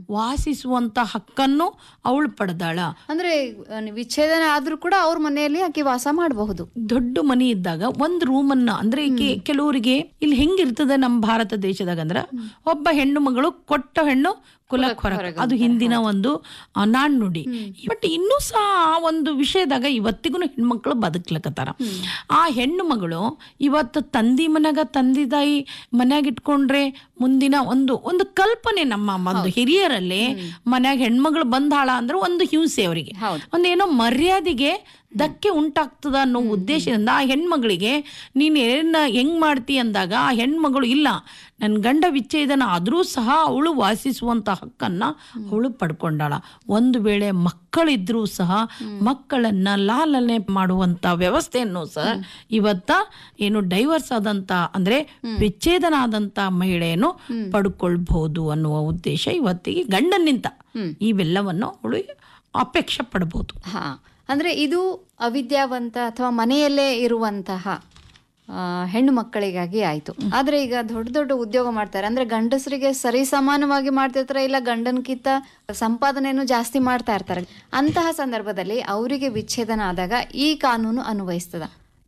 ವಾಸಿಸುವಂತ ಹಕ್ಕನ್ನು ಅವಳು ಪಡೆದಾಳ ಅಂದ್ರೆ ಆ, ವಿಚ್ಛೇದನ ಆದ್ರೂ ಕೂಡ ಅವ್ರ ಮನೆಯಲ್ಲಿ ಆಕೆ ವಾಸ ಮಾಡಬಹುದು ದೊಡ್ಡ ಮನಿ ಇದ್ದಾಗ ಒಂದ್ ರೂಮ್ ಅನ್ನ ಅಂದ್ರೆ ಈಕೆ ಕೆಲವರಿಗೆ ಇಲ್ಲಿ ಹೆಂಗಿರ್ತದೆ ನಮ್ಮ ಭಾರತ ದೇಶದಾಗ ಅಂದ್ರ ಒಬ್ಬ ಹೆಣ್ಣು ಮಗಳು ಕೊಟ್ಟ ಹೆಣ್ಣು ಕುಲಕ್ ಹೊರಗ ಅದು ಹಿಂದಿನ ಒಂದು ಆ, ನಾಣ್ಣುಡಿ ಬಟ್ ಇನ್ನೂ ಸಹ ಆ ಒಂದು ವಿಷಯದಾಗ ಇವತ್ತಿಗೂ ಹೆಣ್ಮಕ್ಳು ಬದುಕ್ಲಕತ್ತಾರ ಆ ಹೆಣ್ಣು ಮಗಳು ಇವತ್ತು ತಂದಿ ಮನ್ಯಾಗ ತಂದಿ ತಾಯಿ ಮನ್ಯಾಗ ಇಟ್ಕೊಂಡ್ರೆ ಮುಂದಿನ ಒಂದು ಒಂದು ಕಲ್ಪನೆ ನಮ್ಮ ಒಂದು ಹಿರಿಯರಲ್ಲಿ ಮನ್ಯಾಗ ಹೆಣ್ಮಗಳು ಬಂದಾಳ ಅಂದ್ರೆ ಒಂದು ಹಿಂಸೆ ಅವರಿಗೆ ಹೌದು. ಒಂದೇನೋ ಮರ್ಯಾದೆಗೆ ಧಕ್ಕೆ ಉಂಟಾಗ್ತದ ಅನ್ನೋ ಉದ್ದೇಶದಿಂದ ಆ ಹೆಣ್ಮಗಳಿಗೆ ನೀನ್ ಏನ್ ಹೆಂಗ್ ಮಾಡ್ತಿ ಅಂದಾಗ ಆ ಹೆಣ್ಮಗಳು ಇಲ್ಲ ನನ್ನ ಗಂಡ ವಿಚ್ಛೇದನ ಆದ್ರೂ ಸಹ ಅವಳು ವಾಸಿಸುವಂತ ಹಕ್ಕನ್ನ ಅವಳು ಪಡ್ಕೊಂಡಾಳ ಒಂದು ವೇಳೆ ಮಕ್ಕಳಿದ್ರೂ ಸಹ ಮಕ್ಕಳನ್ನ ಲಾಲನೆ ಮಾಡುವಂತ ವ್ಯವಸ್ಥೆಯನ್ನು ಸಹ ಇವತ್ತ ಏನು ಡೈವರ್ಸ್ ಆದಂತ ಅಂದ್ರೆ ವಿಚ್ಛೇದನ ಆದಂತ ಮಹಿಳೆಯನ್ನು ಪಡ್ಕೊಳ್ಬಹುದು ಅನ್ನುವ ಉದ್ದೇಶ ಇವತ್ತಿಗೆ ಗಂಡನಿಂದ ಇವೆಲ್ಲವನ್ನು ಅವಳು ಅಪೇಕ್ಷೆ ಪಡಬಹುದು ಹಾ ಅಂದ್ರೆ ಇದು ಅವಿದ್ಯಾವಂತ ಅಥವಾ ಮನೆಯಲ್ಲೇ ಇರುವಂತಹ ಆ, ಹೆಣ್ಣು ಮಕ್ಕಳಿಗಾಗಿ ಆಯ್ತು ಆದ್ರೆ ಈಗ ದೊಡ್ಡ ದೊಡ್ಡ ಉದ್ಯೋಗ ಮಾಡ್ತಾರೆ ಅಂದ್ರೆ ಗಂಡಸರಿಗೆ ಸರಿ ಸಮಾನವಾಗಿ ಮಾಡ್ತಿರ್ತಾರೆ ಇಲ್ಲ ಗಂಡನ್ಕಿಂತ ಸಂಪಾದನೆಯನ್ನು ಜಾಸ್ತಿ ಮಾಡ್ತಾ ಇರ್ತಾರೆ ಅಂತಹ ಸಂದರ್ಭದಲ್ಲಿ ಅವರಿಗೆ ವಿಚ್ಛೇದನ ಆದಾಗ ಈ ಕಾನೂನು ಅನ್ವಯಿಸ್ತದ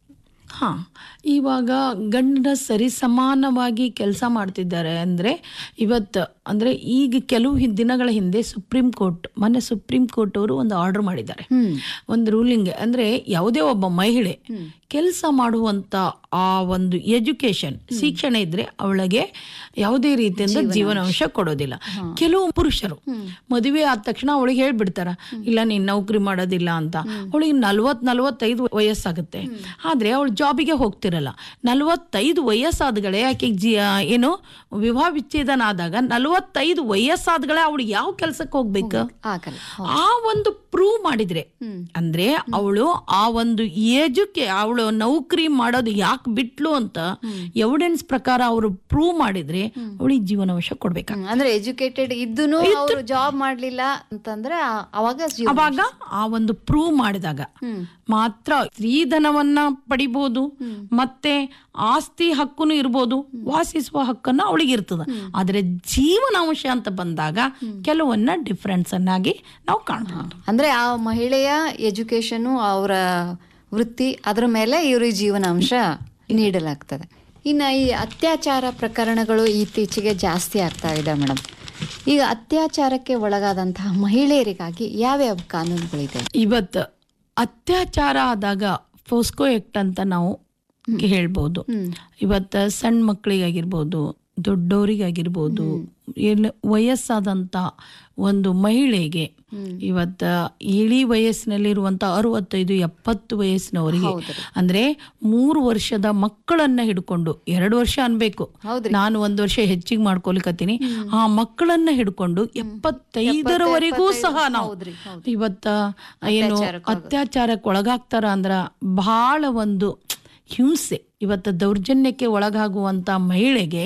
ಹಾ ಇವಾಗ ಗಂಡನ ಸರಿ ಸಮಾನವಾಗಿ ಕೆಲಸ ಮಾಡ್ತಿದ್ದಾರೆ ಅಂದ್ರೆ ಇವತ್ತು ಅಂದ್ರೆ ಈಗ ಕೆಲವು ಹಿ- ದಿನಗಳ ಹಿಂದೆ ಸುಪ್ರೀಂ ಕೋರ್ಟ್ ಮೊನ್ನೆ ಸುಪ್ರೀಂ ಕೋರ್ಟ್ ಅವರು ಒಂದು ಆರ್ಡರ್ ಮಾಡಿದ್ದಾರೆ ಒಂದು ರೂಲಿಂಗ್ ಅಂದ್ರೆ ಯಾವುದೇ ಒಬ್ಬ ಮಹಿಳೆ ಕೆಲಸ ಮಾಡುವಂತ ಆ ಒಂದು ಎಜುಕೇಶನ್ ಶಿಕ್ಷಣ ಇದ್ರೆ ಅವಳಿಗೆ ಯಾವುದೇ ರೀತಿಯಿಂದ ಜೀವನಾಂಶ ಕೊಡೋದಿಲ್ಲ ಕೆಲವು ಪುರುಷರು ಮದುವೆ ಆದ ತಕ್ಷಣ ಅವಳಿಗೆ ಹೇಳ್ಬಿಡ್ತಾರ ಇಲ್ಲ ನೀನ್ ನೌಕರಿ ಮಾಡೋದಿಲ್ಲ ಅಂತ ಅವಳಿಗೆ ನಲ್ವತ್ ನಲ್ವತ್ತೈದು ವಯಸ್ಸಾಗುತ್ತೆ ಆದ್ರೆ ಅವಳು ಜಾಬಿಗೆ ಹೋಗ್ತಿರಲ್ಲ ನಲ್ವತ್ತೈದು ವಯಸ್ಸಾದಗಳೇ ಆಕೆಗೆ ಜಿ ಏನು ವಿವಾಹ ವಿಚ್ಛೇದನ ಆದಾಗ ನಲ್ವತ್ತೈದು ವಯಸ್ಸಾದಗಳೇ ಅವಳು ಯಾವ ಕೆಲ್ಸಕ್ಕೆ ಹೋಗ್ಬೇಕು ಆಗಲ್ಲ ಆ ಒಂದು ಪ್ರೂವ್ ಮಾಡಿದ್ರೆ ಅಂದ್ರೆ ಅವಳು ಆ ಒಂದು ಏಜುಕ್ಕೆ ಅವಳು ನೌಕರಿ ಮಾಡೋದು ಯಾಕೆ ಬಿಟ್ಲು ಅಂತ ಎವಿಡೆನ್ಸ್ ಪ್ರಕಾರ ಅವರು ಪ್ರೂವ್ ಮಾಡಿದ್ರೆ ಅವಳಿಗೆ ಜೀವನಾಂಶ ಕೊಡ್ಬೇಕು ಹ್ಮ್. ಅಂದ್ರೆ ಎಜುಕೇಟೆಡ್ ಇದ್ದೂನು ಅವರು ಜಾಬ್ ಮಾಡ್ಲಿಲ್ಲ ಅಂತಂದ್ರೆ ಆ- ಅವಾಗ ಜೀವ- ಅವಾಗ ಆ ಒಂದು ಪ್ರೂವ್ ಮಾಡಿದಾಗ ಮಾತ್ರ ಸ್ತ್ರೀಧನವನ್ನ ಪಡಿಬಹುದು ಮತ್ತೆ ಆಸ್ತಿ ಹಕ್ಕುನು ಇರ್ಬೋದು ವಾಸಿಸುವ ಹಕ್ಕನ್ನ ಅವಳಿಗೆ ಇರ್ತದ ಆದ್ರೆ ಜೀವನಾಂಶ ಅಂತ ಬಂದಾಗ ಕೆಲವನ್ನ ಡಿಫ್ರೆನ್ಸ್ ಅನ್ನಾಗಿ ನಾವು ಕಾಣಬಹುದು ಅಂದ್ರೆ ಆ ಮಹಿಳೆಯ ಎಜುಕೇಶನ್ ಅವರ ವೃತ್ತಿ ಅದರ ಮೇಲೆ ಇವ್ರಿಗೆ ಜೀವನಾಂಶ ನೀಡಲಾಗ್ತದೆ ಇನ್ನು ಈ ಅತ್ಯಾಚಾರ ಪ್ರಕರಣಗಳು ಇತ್ತೀಚೆಗೆ ಜಾಸ್ತಿ ಆಗ್ತಾ ಇದೆ ಮೇಡಮ್ ಈಗ ಅತ್ಯಾಚಾರಕ್ಕೆ ಒಳಗಾದಂತಹ ಮಹಿಳೆಯರಿಗಾಗಿ ಯಾವ್ಯಾವ ಕಾನೂನುಗಳಿದೆ ಇವತ್ತು ಅತ್ಯಾಚಾರ ಆದಾಗ ಫೋಸ್ಕೋ ಆಕ್ಟ್ ಅಂತ ನಾವು ಹೇಳ್ಬೋದು ಇವತ್ತು ಸಣ್ಣ ಮಕ್ಕಳಿಗಾಗಿರ್ಬೋದು ದೊಡ್ಡವರಿಗಾಗಿರ್ಬೋದು ಏನು ವಯಸ್ಸಾದಂಥ ಒಂದು ಮಹಿಳೆಗೆ ಇವತ್ತ ಇಳಿ ವಯಸ್ಸಿನಲ್ಲಿರುವಂಥ ಅರವತ್ತೈದು ಎಪ್ಪತ್ತು ವಯಸ್ಸಿನವರಿಗೆ ಅಂದ್ರೆ ಮೂರು ವರ್ಷದ ಮಕ್ಕಳನ್ನ ಹಿಡ್ಕೊಂಡು ಎರಡು ವರ್ಷ ಅನ್ಬೇಕು ನಾನು ಒಂದು ವರ್ಷ ಹೆಚ್ಚಿಗೆ ಮಾಡ್ಕೊಲಿಕತ್ತೀನಿ ಆ ಮಕ್ಕಳನ್ನ ಹಿಡ್ಕೊಂಡು ಎಪ್ಪತ್ತೈದರವರೆಗೂ ಸಹ ನಾವು ಇವತ್ತ ಏನು ಅತ್ಯಾಚಾರಕ್ಕೆ ಒಳಗಾಗ್ತಾರ ಅಂದ್ರ ಬಹಳ ಒಂದು ಹಿಂಸೆ ಇವತ್ತು ದೌರ್ಜನ್ಯಕ್ಕೆ ಒಳಗಾಗುವಂತ ಮಹಿಳೆಗೆ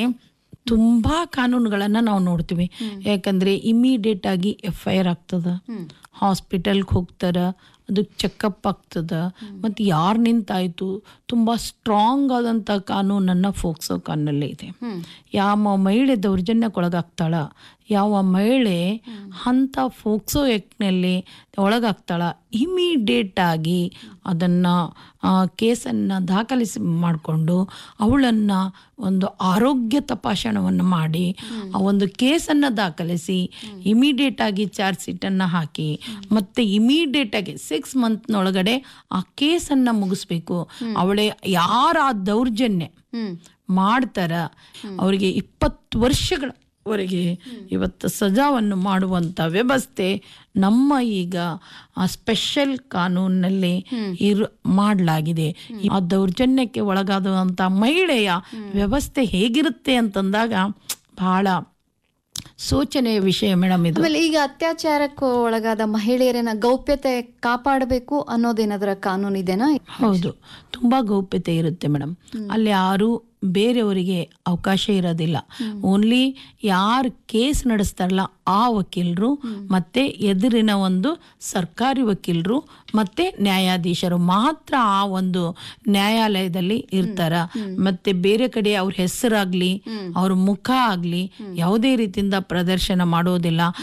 ತುಂಬಾ ಕಾನೂನುಗಳನ್ನ ನಾವು ನೋಡ್ತೀವಿ ಯಾಕಂದ್ರೆ ಇಮಿಡಿಯೇಟ್ ಆಗಿ ಎಫ್ ಐ ಆರ್ ಆಗ್ತದ ಹಾಸ್ಪಿಟಲ್ಗೆ ಹೋಗ್ತಾರ ಅದಕ್ಕೆ ಚೆಕಪ್ ಆಗ್ತದ ಮತ್ತು ಯಾರು ನಿಂತಾಯ್ತು ತುಂಬ ಸ್ಟ್ರಾಂಗ್ ಆದಂಥ ಕಾನೂನನ್ನು ಫೋಕ್ಸೋ ಕಾನೂನಲ್ಲಿ ಇದೆ ಯಾವ ಮಹಿಳೆ ದೌರ್ಜನ್ಯಕ್ಕೊಳಗಾಗ್ತಾಳ ಯಾವ ಮಹಿಳೆ ಅಂಥ ಫೋಕ್ಸೋ ಆ್ಯಕ್ಟ್ನಲ್ಲಿ ಒಳಗಾಗ್ತಾಳ ಇಮಿಡಿಯೇಟ್ ಆಗಿ ಅದನ್ನು ಕೇಸನ್ನು ದಾಖಲಿಸಿ ಮಾಡಿಕೊಂಡು ಅವಳನ್ನು ಒಂದು ಆರೋಗ್ಯ ತಪಾಸಣೆಯನ್ನು ಮಾಡಿ ಆ ಒಂದು ಕೇಸನ್ನು ದಾಖಲಿಸಿ ಇಮಿಡಿಯೇಟ್ ಆಗಿ ಚಾರ್ಜ್ ಶೀಟನ್ನು ಹಾಕಿ ಮತ್ತೆ ಇಮಿಡಿಯೇಟ್ ಆಗಿ ಸಿಕ್ಸ್ ಮಂತ್ನೊಳಗಡೆ ಆ ಕೇಸನ್ನು ಮುಗಿಸ್ಬೇಕು ಅವಳೇ ಯಾರ ಆ ದೌರ್ಜನ್ಯ ಮಾಡ್ತಾರ ಅವರಿಗೆ ಇಪ್ಪತ್ತು ವರ್ಷಗಳವರೆಗೆ ಇವತ್ತು ಸಜಾವನ್ನು ಮಾಡುವಂತ ವ್ಯವಸ್ಥೆ ನಮ್ಮ ಈಗ ಸ್ಪೆಷಲ್ ಕಾನೂನಿನಲ್ಲಿ ಇರ್ ಮಾಡಲಾಗಿದೆ ಆ ದೌರ್ಜನ್ಯಕ್ಕೆ ಒಳಗಾದಂಥ ಮಹಿಳೆಯ ವ್ಯವಸ್ಥೆ ಹೇಗಿರುತ್ತೆ ಅಂತಂದಾಗ ಬಹಳ ಸೋಚನೆಯ ವಿಷಯ ಮೇಡಮ್ ಇದು ಆಮೇಲೆ ಈಗ ಅತ್ಯಾಚಾರಕ್ಕೆ ಒಳಗಾದ ಮಹಿಳೆಯರನ್ನ ಗೌಪ್ಯತೆ ಕಾಪಾಡಬೇಕು ಅನ್ನೋದೇನಾದ್ರ ಕಾನೂನು ಇದೆನಾ ಹೌದು ತುಂಬಾ ಗೌಪ್ಯತೆ ಇರುತ್ತೆ ಮೇಡಮ್ ಅಲ್ಲಿ ಯಾರು ಬೇರೆಯವರಿಗೆ ಅವಕಾಶ ಇರೋದಿಲ್ಲ ಓನ್ಲಿ ಯಾರು ಕೇಸ್ ನಡೆಸ್ತಾರಲ್ಲ ಆ ವಕೀಲರು ಮತ್ತೆ ಎದುರಿನ ಒಂದು ಸರ್ಕಾರಿ ವಕೀಲರು ಮತ್ತೆ ನ್ಯಾಯಾಧೀಶರು ಮಾತ್ರ ಆ ಒಂದು ನ್ಯಾಯಾಲಯದಲ್ಲಿ ಇರ್ತಾರ ಮತ್ತೆ ಬೇರೆ ಕಡೆ ಅವ್ರ ಹೆಸರಾಗ್ಲಿ ಅವ್ರ ಮುಖ ಆಗ್ಲಿ ಯಾವುದೇ ರೀತಿಯಿಂದ ಪ್ರದರ್ಶನ ಮಾಡೋದಿಲ್ಲ